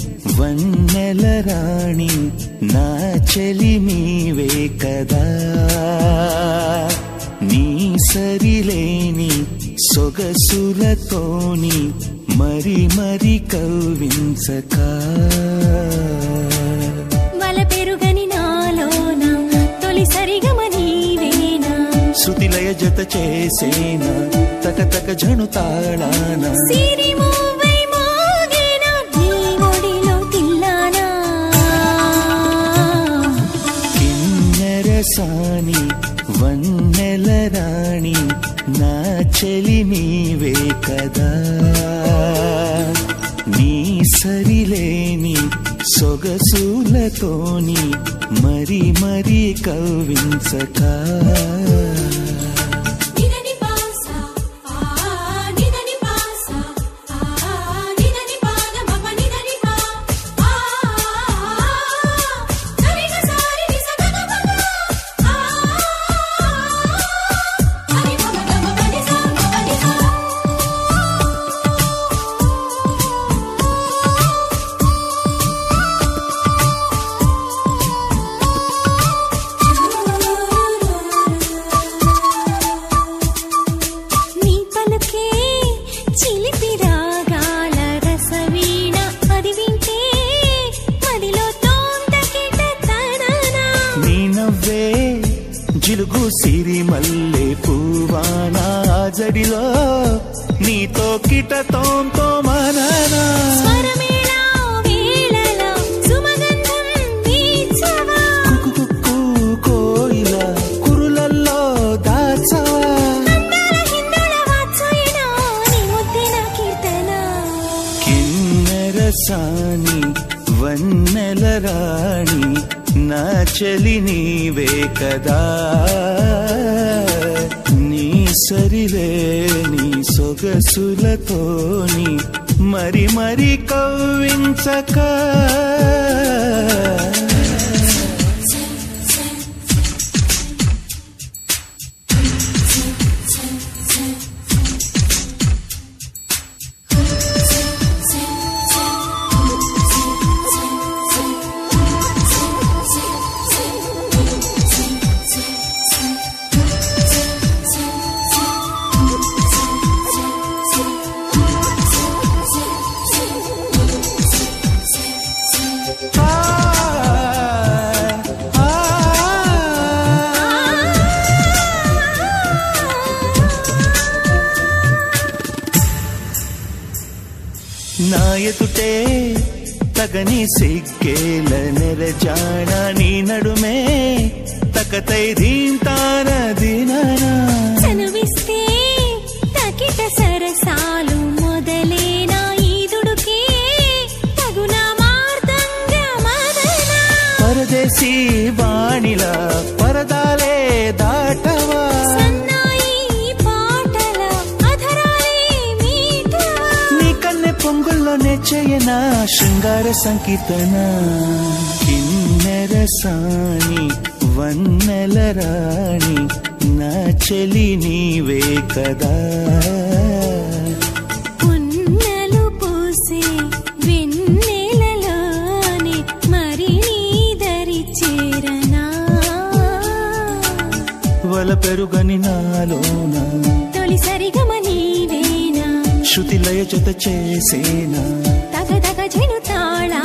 వన్నెల రాణి నా చెలి నీవే కదా నీ సరిలేని సొగసులతోని మరి మరి కవ్వించక వల పెరుగని నాలోన తొలి సరిగమ నీవేనా శృతిలయ జత చేసేనా తక తక జను తాళానా సిరి మూవై మోగేనా నీ ఒడిలో తిల్లానా కిన్నెర సాని వన్నెల రాణి నా చెలి నీవే కదా నీ సరిలేని సొగసులతోని మరి మరి కవ్వించక నిదని పాసా ఆ నిదని పాసా ఆ నిదని పాద మమ నిదని పా ఆ సరిగ సారి ని సగగ మగ ఆ హరి మమ గమ పని సా పని సా నీ పలుకే చిలిపి రాగాల రసవీణ అది వింటే మదిలో తోందకిట తననా నీ నవ్వే జిలుగు సిరి మల్లె పూవానా జడిలో నీతో కిటతోంతో మననా స్వరమేళా వేళలా సుమగంధం వీచవా కుకు కోయిల కురులల్లో దాచవా అందాల హిందోళ వాత్సాయన నీ ముద్దిన కీర్తన కిన్నెర సాని వన్నెల రాణి నా చెలి నీవే కదా నీ సరిలేని సొగసులతోని మరి మరి కవ్వించక ఆ, ఆ, నా ఎదుటే తగని సిగ్గేల నెరజాణ నీ నడుమే తకతై దీంతాన దిననా చనువిస్తే తకిట సరసాలు మొదలేనా ఈదుడుకే తగున మార్దంగ మదన పరదేశీ వాణిల పరదాలే దాటవా సన్నాయి పాటల అధరాలే మీటవా నీ కన్నె పొంగుల్లోనే చేయనా శృంగార సంకీర్తన కిన్నెర సాని వన్నెల రాణి నా చెలి నీవే కదా పున్నలు పూసే వెన్నెలలోనే మరి నీ దరి చేరనా వల పెరుగని నాలోన తొలి సరిగమ నీవేనా శృతి లయ జత చేసేనా తగ తగ జను తాళా